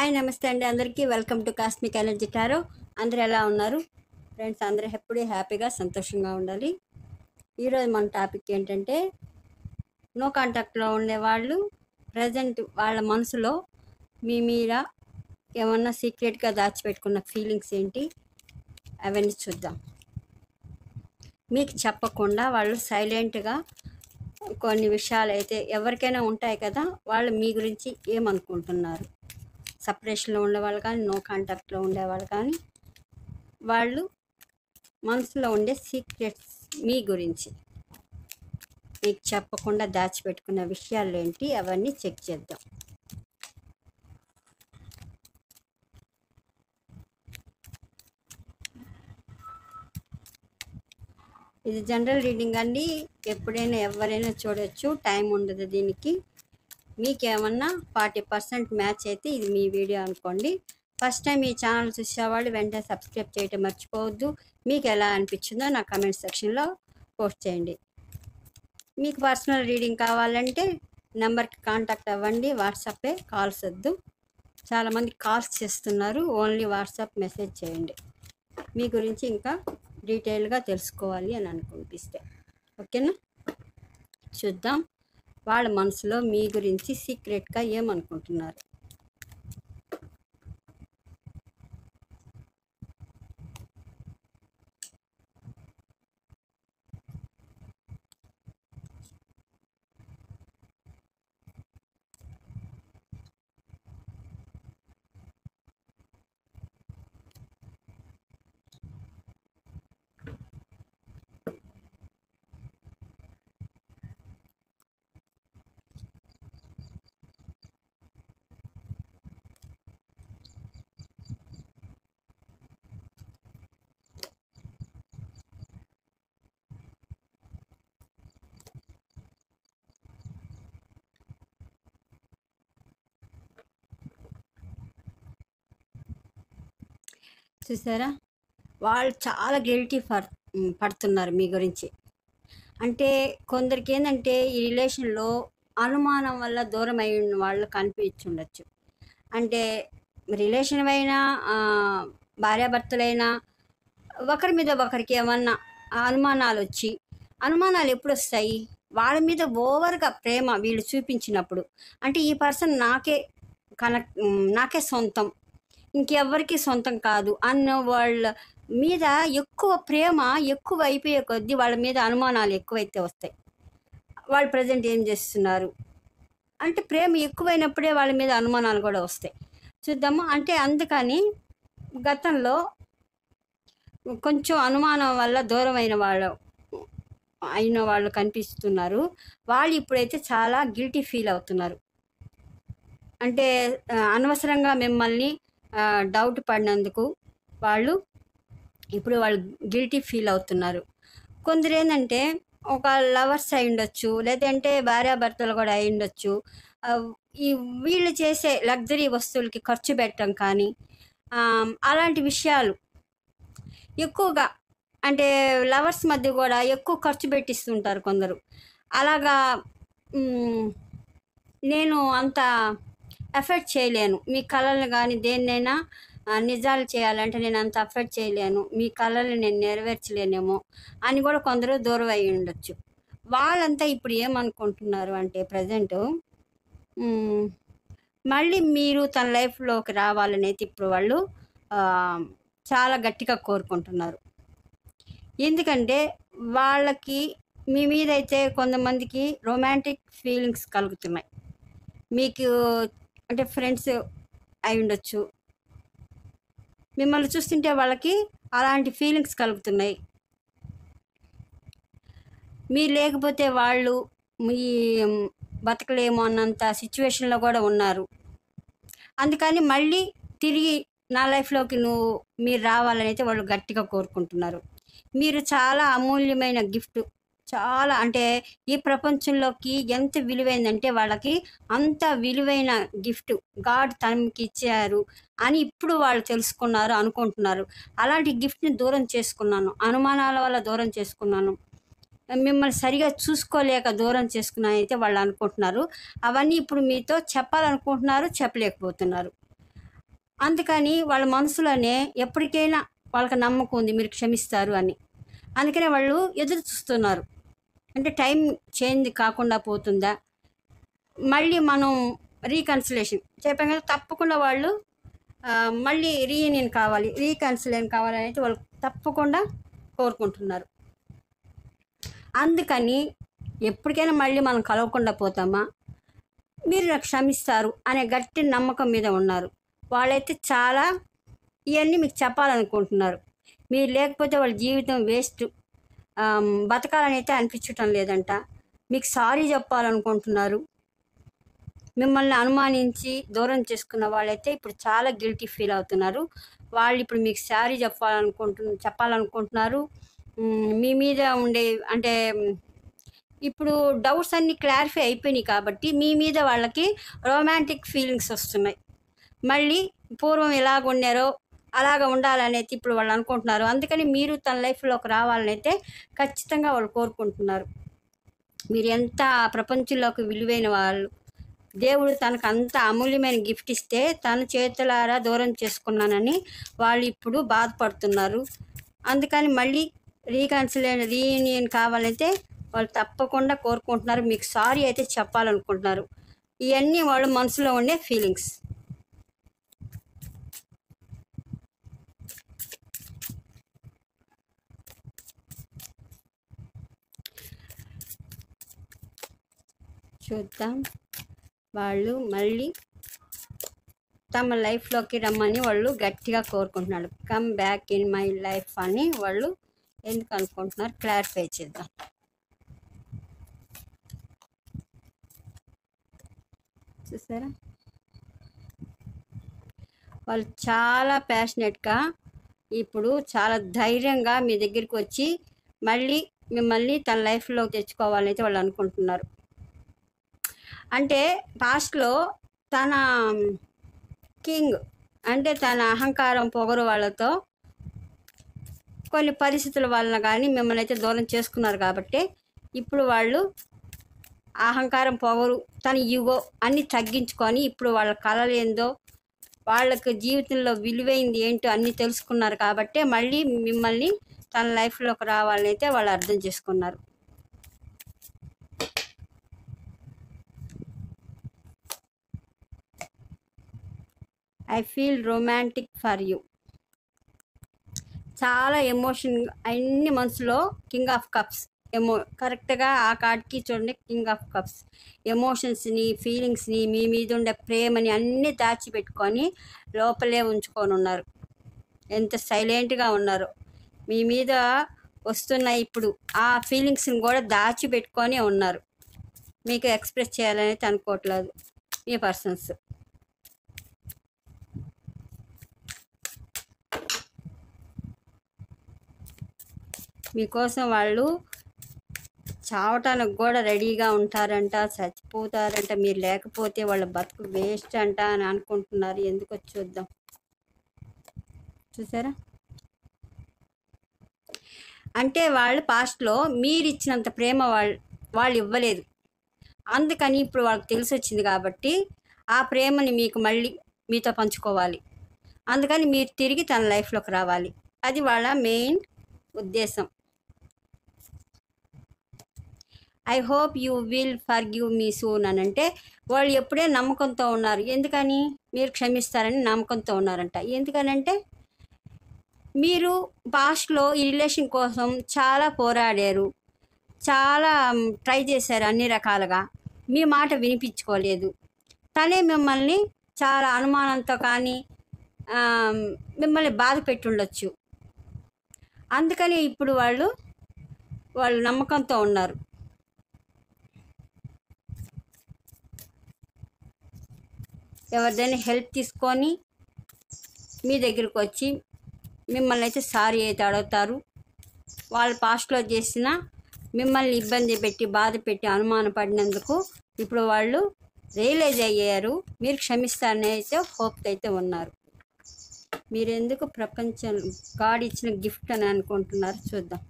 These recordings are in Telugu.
హాయ్ నమస్తే అండి అందరికీ welcome to cosmic energy tarot అందరూ ఎలా ఉన్నారు ఫ్రెండ్స్ అందరూ ఎప్పుడూ హ్యాపీగా సంతోషంగా ఉండాలి ఈరోజు మన టాపిక్ ఏంటంటే నో కాంటాక్ట్లో ఉండేవాళ్ళు ప్రజెంట్ వాళ్ళ మనసులో మీ మీద ఏమన్నా సీక్రెట్గా దాచిపెట్టుకున్న ఫీలింగ్స్ ఏంటి అవన్నీ చూద్దాం మీకు చెప్పకుండా వాళ్ళు సైలెంట్గా కొన్ని విషయాలు అయితే ఎవరికైనా ఉంటాయి కదా వాళ్ళు మీ గురించి ఏమనుకుంటున్నారు సపరేషన్లో ఉండేవాళ్ళు కానీ నో కాంటాక్ట్లో ఉండేవాళ్ళు కానీ వాళ్ళు మనసులో ఉండే సీక్రెట్స్ మీ గురించి మీకు చెప్పకుండా దాచిపెట్టుకున్న విషయాలు ఏంటి అవన్నీ చెక్ చేద్దాం ఇది జనరల్ రీడింగ్ అండి ఎప్పుడైనా ఎవరైనా చూడొచ్చు టైం ఉండదు దీనికి మీకు ఏమన్నా ఫార్టీ పర్సెంట్ మ్యాచ్ అయితే ఇది మీ వీడియో అనుకోండి ఫస్ట్ టైం ఈ ఛానల్ చూసేవాళ్ళు వెంటనే సబ్స్క్రైబ్ చేయటం మర్చిపోవద్దు మీకు ఎలా అనిపించిందో నా కమెంట్ సెక్షన్లో పోస్ట్ చేయండి మీకు పర్సనల్ రీడింగ్ కావాలంటే నెంబర్కి కాంటాక్ట్ అవ్వండి వాట్సాపే కాల్స్ వద్దు చాలామంది కాల్స్ చేస్తున్నారు ఓన్లీ వాట్సాప్ మెసేజ్ చేయండి మీ గురించి ఇంకా డీటెయిల్గా తెలుసుకోవాలి అని అనుకునిపిస్తే ఓకేనా చూద్దాం వాళ్ళ మనసులో మీ గురించి సీక్రెట్గా ఏమనుకుంటున్నారు చూసారా వాళ్ళు చాలా గిల్టీ పర్ పడుతున్నారు మీ గురించి అంటే కొందరికి ఏంటంటే ఈ రిలేషన్లో అనుమానం వల్ల దూరం అయిన వాళ్ళు కనిపించుండొచ్చు అంటే రిలేషన్ అయినా ఆ, భార్యాభర్తలైనా ఒకరి మీద ఒకరికి ఏమన్నా అనుమానాలు వచ్చి అనుమానాలు ఎప్పుడు వస్తాయి వాళ్ళ మీద ఓవర్గా ప్రేమ వీళ్ళు చూపించినప్పుడు అంటే ఈ పర్సన్ నాకే కనెక్ట్ నాకే సొంతం ఇంకెవ్వరికి సొంతం కాదు అన్న వాళ్ళ మీద ఎక్కువ ప్రేమ ఎక్కువ అయిపోయే కొద్దీ వాళ్ళ మీద అనుమానాలు ఎక్కువైతే వస్తాయి వాళ్ళు ప్రజెంట్ ఏం చేస్తున్నారు అంటే ప్రేమ ఎక్కువైనప్పుడే వాళ్ళ మీద అనుమానాలు కూడా వస్తాయి చూద్దాము అంటే అందుకని గతంలో కొంచెం అనుమానం వల్ల దూరమైన వాళ్ళు అయిన వాళ్ళు కనిపిస్తున్నారు వాళ్ళు ఇప్పుడైతే చాలా గిల్టీ ఫీల్ అవుతున్నారు అంటే ఆ, అనవసరంగా మిమ్మల్ని ఆ, డౌట్ పడినందుకు వాళ్ళు ఇప్పుడు వాళ్ళు గిల్టీ ఫీల్ అవుతున్నారు కొందరు ఏంటంటే ఒక లవర్స్ అయి ఉండొచ్చు లేదంటే భార్యాభర్తలు కూడా అయి ఉండొచ్చు ఆ, ఈ వీళ్ళు చేసే లగ్జరీ వస్తువులకి ఖర్చు పెట్టడం కానీ ఆ, అలాంటి విషయాలు ఎక్కువగా అంటే లవర్స్ మధ్య కూడా ఎక్కువ ఖర్చు పెట్టిస్తుంటారు కొందరు అలాగా మ్, నేను అంత ఎఫర్ట్ చేయలేను మీ కళలను కానీ దేన్నైనా ఆ, నిజాలు చేయాలంటే నేను అంత ఎఫర్ట్ చేయలేను మీ కళలు నేను నెరవేర్చలేనేమో అని కూడా కొందరు దూరం అయి ఉండొచ్చు వాళ్ళంతా ఇప్పుడు ఏమనుకుంటున్నారు అంటే ప్రజెంట్ మళ్ళీ మీరు తన లైఫ్లోకి రావాలని అయితే ఇప్పుడు వాళ్ళు ఆ, చాలా గట్టిగా కోరుకుంటున్నారు ఎందుకంటే వాళ్ళకి మీ మీద అయితే కొంతమందికి రొమాంటిక్ ఫీలింగ్స్ కలుగుతున్నాయి మీకు అంటే ఫ్రెండ్స్ అయి ఉండొచ్చు మిమ్మల్ని చూస్తుంటే వాళ్ళకి అలాంటి ఫీలింగ్స్ కలుగుతున్నాయి మీరు లేకపోతే వాళ్ళు మీ బతకలేమో అన్నంత సిచ్యువేషన్లో కూడా ఉన్నారు అందుకని మళ్ళీ తిరిగి నా లైఫ్లోకి నువ్వు మీరు రావాలని అయితే వాళ్ళు గట్టిగా కోరుకుంటున్నారు మీరు చాలా అమూల్యమైన గిఫ్ట్ చాలా అంటే ఈ ప్రపంచంలోకి ఎంత విలువైందంటే వాళ్ళకి అంత విలువైన గిఫ్ట్ గాడ్ తనకి ఇచ్చారు అని ఇప్పుడు వాళ్ళు తెలుసుకున్నారు అనుకుంటున్నారు అలాంటి గిఫ్ట్ని దూరం చేసుకున్నాను అనుమానాల వల్ల దూరం చేసుకున్నాను మిమ్మల్ని సరిగా చూసుకోలేక దూరం చేసుకున్నా అయితే వాళ్ళు అనుకుంటున్నారు అవన్నీ ఇప్పుడు మీతో చెప్పాలనుకుంటున్నారు చెప్పలేకపోతున్నారు అందుకని వాళ్ళ మనసులోనే ఎప్పటికైనా వాళ్ళకి నమ్మకం ఉంది మీరు క్షమిస్తారు అని అందుకనే వాళ్ళు ఎదురు చూస్తున్నారు అంటే టైం చేంజ్ కాకుండా పోతుందా మళ్ళీ మనం రీకన్సిలేషన్ చెప్పాం కదా తప్పకుండా వాళ్ళు ఆ, మళ్ళీ రీయూనియన్ కావాలి రీకన్సిలేషన్ కావాలని అయితే వాళ్ళు తప్పకుండా కోరుకుంటున్నారు అందుకని ఎప్పటికైనా మళ్ళీ మనం కలవకుండా పోతామా మీరు నాకు క్షమిస్తారు అనే గట్టి నమ్మకం మీద ఉన్నారు వాళ్ళైతే చాలా ఇవన్నీ మీకు చెప్పాలనుకుంటున్నారు మీరు లేకపోతే వాళ్ళ జీవితం వేస్ట్ బతకాలని అయితే అనిపించటం లేదంట మీకు సారీ చెప్పాలనుకుంటున్నారు మిమ్మల్ని అనుమానించి దూరం చేసుకున్న వాళ్ళైతే ఇప్పుడు చాలా గిల్టీ ఫీల్ అవుతున్నారు వాళ్ళు ఇప్పుడు మీకు సారీ చెప్పాలనుకుంటు చెప్పాలనుకుంటున్నారు మ్, మీ మీద ఉండే అంటే మ్, ఇప్పుడు డౌట్స్ అన్నీ క్లారిఫై అయిపోయినాయి కాబట్టి మీ మీద వాళ్ళకి రొమాంటిక్ ఫీలింగ్స్ వస్తున్నాయి మళ్ళీ పూర్వం ఎలాగ ఉన్నారో అలాగ ఉండాలనేది ఇప్పుడు వాళ్ళు అనుకుంటున్నారు అందుకని మీరు తన లైఫ్లోకి రావాలని అయితే ఖచ్చితంగా వాళ్ళు కోరుకుంటున్నారు మీరు ఎంత ప్రపంచంలోకి విలువైన వాళ్ళు దేవుడు తనకు అంత అమూల్యమైన గిఫ్ట్ ఇస్తే తన చేతులారా దూరం చేసుకున్నానని వాళ్ళు ఇప్పుడు బాధపడుతున్నారు అందుకని మళ్ళీ రీకన్సిలేషన్ రీయూనియన్ కావాలంటే వాళ్ళు తప్పకుండా కోరుకుంటున్నారు మీకు సారీ అయితే చెప్పాలనుకుంటున్నారు ఇవన్నీ వాళ్ళ మనసులో ఉండే ఫీలింగ్స్ చూద్దాం వాళ్ళు మళ్ళీ తమ లైఫ్లోకి రమ్మని వాళ్ళు గట్టిగా కోరుకుంటున్నారు come back in my life అని వాళ్ళు ఎందుకు అనుకుంటున్నారు క్లారిఫై చేద్దాం చూసారా వాళ్ళు చాలా ప్యాషనెట్గా ఇప్పుడు చాలా ధైర్యంగా మీ దగ్గరికి వచ్చి మళ్ళీ మిమ్మల్ని తన లైఫ్లో తెచ్చుకోవాలని అయితే వాళ్ళు అనుకుంటున్నారు అంటే పాస్ట్లో తన కింగ్ అంటే తన అహంకారం పొగరు వాళ్ళతో కొన్ని పరిస్థితుల వలన కానీ మిమ్మల్ని అయితే దూరం చేసుకున్నారు కాబట్టి ఇప్పుడు వాళ్ళు ఆ అహంకారం పొగరు తన యుగో అన్నీ తగ్గించుకొని ఇప్పుడు వాళ్ళ కళలు ఏందో వాళ్ళకి జీవితంలో విలువైంది ఏంటో అన్నీ తెలుసుకున్నారు కాబట్టి మళ్ళీ మిమ్మల్ని తన లైఫ్లోకి రావాలని అయితే వాళ్ళు అర్థం చేసుకున్నారు I feel romantic for you చాలా ఎమోషన్ అన్ని మనసులో కింగ్ ఆఫ్ కప్స్ ఎమో కరెక్ట్గా ఆ కార్డ్కి చూడండి కింగ్ ఆఫ్ కప్స్ ఎమోషన్స్ని ఫీలింగ్స్ని మీ మీద ఉండే ప్రేమని అన్నీ దాచిపెట్టుకొని లోపలే ఉంచుకొని ఉన్నారు ఎంత సైలెంట్గా ఉన్నారు మీ మీద వస్తున్న ఇప్పుడు ఆ ఫీలింగ్స్ని కూడా దాచిపెట్టుకొని ఉన్నారు మీకు ఎక్స్ప్రెస్ చేయాలని అయితే అనుకోవట్లేదు మీ పర్సన్స్ మీకోసం వాళ్ళు చావటానికి కూడా రెడీగా ఉంటారంట చచ్చిపోతారంట మీరు లేకపోతే వాళ్ళ బతుకు వేస్ట్ అంట అని అనుకుంటున్నారు ఎందుకు వచ్చి చూద్దాం చూసారా అంటే వాళ్ళు పాస్ట్లో మీరు ఇచ్చినంత ప్రేమ వాళ్ళు వాళ్ళు ఇవ్వలేదు అందుకని ఇప్పుడు వాళ్ళకి తెలిసి వచ్చింది కాబట్టి ఆ ప్రేమని మీకు మళ్ళీ మీతో పంచుకోవాలి అందుకని మీరు తిరిగి తన లైఫ్లోకి రావాలి అది వాళ్ళ మెయిన్ ఉద్దేశం I hope you will forgive me soon అని అంటే వాళ్ళు ఎప్పుడే నమ్మకంతో ఉన్నారు ఎందుకని మీరు క్షమిస్తారని నమ్మకంతో ఉన్నారంట ఎందుకనంటే మీరు పాస్ట్లో ఈ రిలేషన్ కోసం చాలా పోరాడారు చాలా ట్రై చేశారు అన్ని రకాలుగా మీ మాట వినిపించుకోలేదు తనే మిమ్మల్ని చాలా అనుమానంతో కానీ ఆ, మిమ్మల్ని బాధ పెట్టుండొచ్చు అందుకని ఇప్పుడు వాళ్ళు వాళ్ళు నమ్మకంతో ఉన్నారు ఎవరిదైనా హెల్ప్ తీసుకొని మీ దగ్గరికి వచ్చి మిమ్మల్ని అయితే సారీ అయితే అడుగుతారు వాళ్ళు పాస్ట్లో చేసిన మిమ్మల్ని ఇబ్బంది పెట్టి బాధ పెట్టి అనుమానపడినందుకు ఇప్పుడు వాళ్ళు రియలైజ్ అయ్యారు మీరు క్షమిస్తారని అయితే హోప్ అయితే ఉన్నారు మీరు ఎందుకు ప్రపంచం గాడ్ ఇచ్చిన గిఫ్ట్ అని అనుకుంటున్నారు చూద్దాం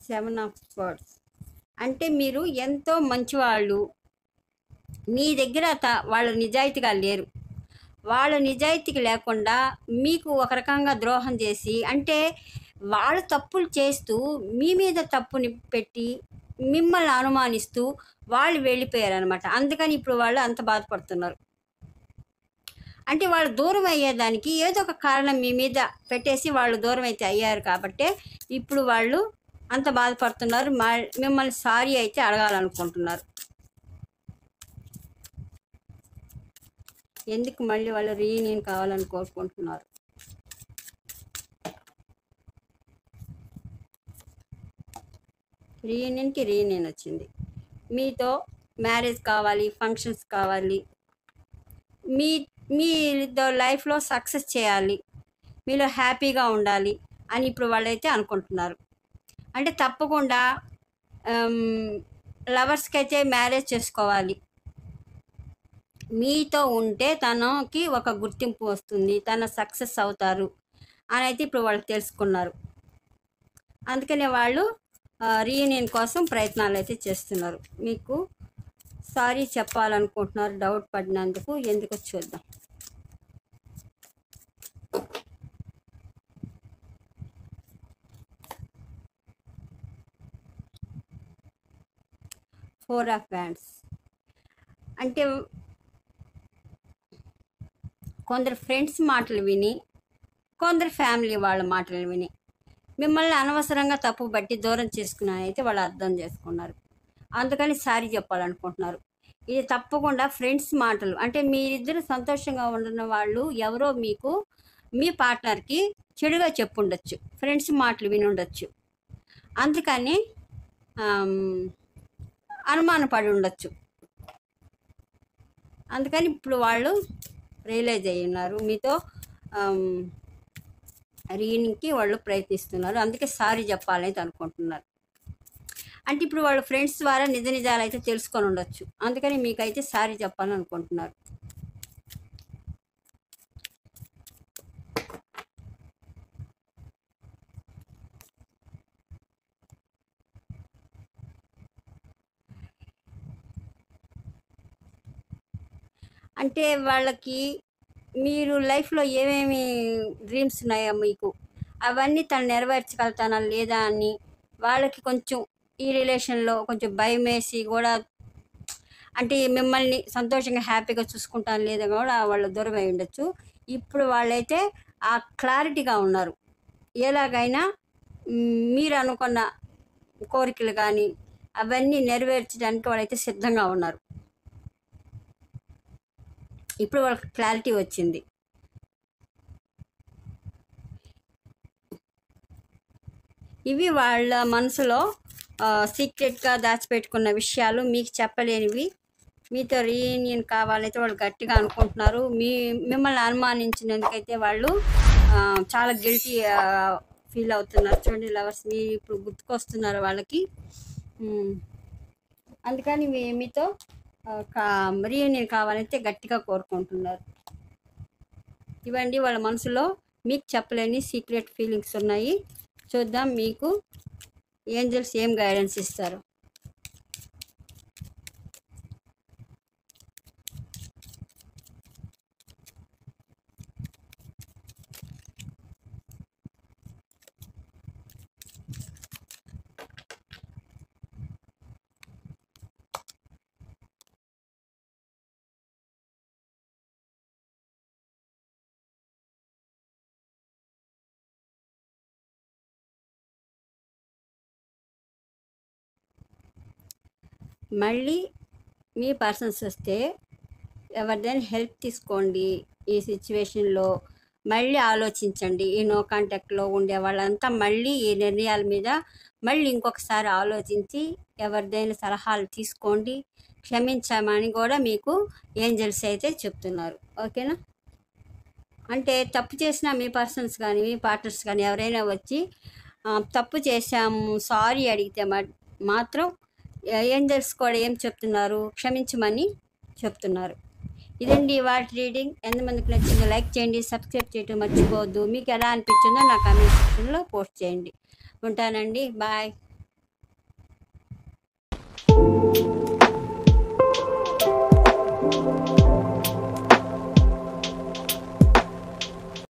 సెవెన్ ఆఫ్ స్పాట్స్ అంటే మీరు ఎంతో మంచివాళ్ళు మీ దగ్గర త- వాళ్ళ నిజాయితీగా లేరు వాళ్ళ నిజాయితీకి లేకుండా మీకు ఒక రకంగా ద్రోహం చేసి అంటే వాళ్ళు తప్పులు చేస్తూ మీ మీద తప్పుని పెట్టి మిమ్మల్ని అనుమానిస్తూ వాళ్ళు వెళ్ళిపోయారు అనమాట అందుకని ఇప్పుడు వాళ్ళు అంత బాధపడుతున్నారు అంటే వాళ్ళు దూరం అయ్యేదానికి ఏదో ఒక కారణం మీ మీద పెట్టేసి వాళ్ళు దూరం అయితే అయ్యారు కాబట్టి ఇప్పుడు వాళ్ళు అంత బాధపడుతున్నారు మా- మిమ్మల్ని సారీ అయితే అడగాలనుకుంటున్నారు ఎందుకు మళ్ళీ వాళ్ళు రీయూనియన్ కావాలని కోరుకుంటున్నారు రీయూనియన్కి రీయూనియన్ వచ్చింది మీతో మ్యారేజ్ కావాలి ఫంక్షన్స్ కావాలి మీ మీతో లైఫ్లో సక్సెస్ చేయాలి మీలో హ్యాపీగా ఉండాలి అని ఇప్పుడు వాళ్ళైతే అనుకుంటున్నారు అంటే తప్పకుండా లవర్స్కి అయితే మ్యారేజ్ చేసుకోవాలి మీతో ఉంటే తనకి ఒక గుర్తింపు వస్తుంది తన సక్సెస్ అవుతారు అని అయితే ఇప్పుడు వాళ్ళు తెలుసుకున్నారు అందుకనే వాళ్ళు రీయూనియన్ కోసం ప్రయత్నాలు అయితే చేస్తున్నారు మీకు సారీ చెప్పాలనుకుంటున్నారు డౌట్ పడినందుకు ఎందుకు చూద్దాం ఫోర్ ఆఫ్ బ్యాండ్స్ అంటే కొందరు ఫ్రెండ్స్ మాటలు విని కొందరు ఫ్యామిలీ వాళ్ళ మాటలు విని మిమ్మల్ని అనవసరంగా తప్పు బట్టి దూరం చేసుకున్నాను అయితే వాళ్ళు అర్థం చేసుకున్నారు అందుకని సారీ చెప్పాలనుకుంటున్నారు ఇది తప్పకుండా ఫ్రెండ్స్ మాటలు అంటే మీరిద్దరు సంతోషంగా ఉండిన వాళ్ళు ఎవరో మీకు మీ పార్ట్నర్కి చెడుగా చెప్పుండొచ్చు ఫ్రెండ్స్ మాటలు విని ఉండొచ్చు అందుకని ఆమ్, అనుమానపడి ఉండొచ్చు అందుకని ఇప్పుడు వాళ్ళు రియలైజ్ అయ్యి ఉన్నారు మీతో రీయూనియన్కి వాళ్ళు ప్రయత్నిస్తున్నారు అందుకే సారీ చెప్పాలని అనుకుంటున్నారు అంటే ఇప్పుడు వాళ్ళ ఫ్రెండ్స్ ద్వారా నిజ నిజాలు అయితే తెలుసుకొని ఉండొచ్చు అందుకని మీకైతే సారీ చెప్పాలని అనుకుంటున్నారు అంటే వాళ్ళకి మీరు లైఫ్లో ఏమేమి డ్రీమ్స్ ఉన్నాయో మీకు అవన్నీ తను నెరవేర్చగలుగుతానా లేదా అని వాళ్ళకి కొంచెం ఈ రిలేషన్లో కొంచెం భయం వేసి కూడా అంటే మిమ్మల్ని సంతోషంగా హ్యాపీగా చూసుకుంటాను లేదా కూడా వాళ్ళు దూరం అయి ఉండొచ్చు ఇప్పుడు వాళ్ళైతే ఆ క్లారిటీగా ఉన్నారు ఎలాగైనా మ్, మీరు అనుకున్న కోరికలు కానీ అవన్నీ నెరవేర్చడానికి వాళ్ళైతే సిద్ధంగా ఉన్నారు ఇప్పుడు వాళ్ళకి క్లారిటీ వచ్చింది ఇవి వాళ్ళ మనసులో సీక్రెట్గా దాచిపెట్టుకున్న విషయాలు మీకు చెప్పలేనివి మీతో రీయూనియన్ కావాలైతే వాళ్ళు గట్టిగా అనుకుంటున్నారు మీ మిమ్మల్ని అనుమానించినందుకైతే వాళ్ళు ఆ, చాలా గిల్టీ ఫీల్ అవుతున్నారు చూడండి లవర్స్ మీరు ఇప్పుడు గుర్తుకొస్తున్నారు వాళ్ళకి ఉమ్. అందుకని మీ మీతో రీయూనియన్ కావాలంటే గట్టిగా కోరుకుంటున్నారు ఇవండి వాళ్ళ మనసులో మీకు చెప్పలేని సీక్రెట్ ఫీలింగ్స్ ఉన్నాయి చూద్దాం మీకు ఏంజల్స్ ఏం గైడెన్స్ ఇస్తారు మళ్ళీ మీ పర్సన్స్ వస్తే ఎవరిదైనా హెల్ప్ తీసుకోండి ఈ సిచ్యువేషన్లో మళ్ళీ ఆలోచించండి ఈ నో కాంటాక్ట్లో ఉండే వాళ్ళంతా మళ్ళీ ఈ నిర్ణయాల మీద మళ్ళీ ఇంకొకసారి ఆలోచించి ఎవరిదైనా సలహాలు తీసుకోండి క్షమించమని కూడా మీకు ఏంజల్స్ అయితే చెప్తున్నారు ఓకేనా అంటే తప్పు చేసిన మీ పర్సన్స్ కానీ మీ పార్ట్నర్స్ కానీ ఎవరైనా వచ్చి ఆ, తప్పు చేశాము సారీ అడిగితే మా- మాత్రం ఏంజల్స్ కూడా ఏం చెప్తున్నారు క్షమించమని చెప్తున్నారు ఇదండి వాటి రీడింగ్ ఎంతమందికి నచ్చిందో లైక్ చేయండి సబ్స్క్రైబ్ చేయడం మర్చిపోవద్దు మీకు ఎలా అనిపించిందో నా కామెంట్ సెక్షన్లో పోస్ట్ చేయండి ఉంటానండి బాయ్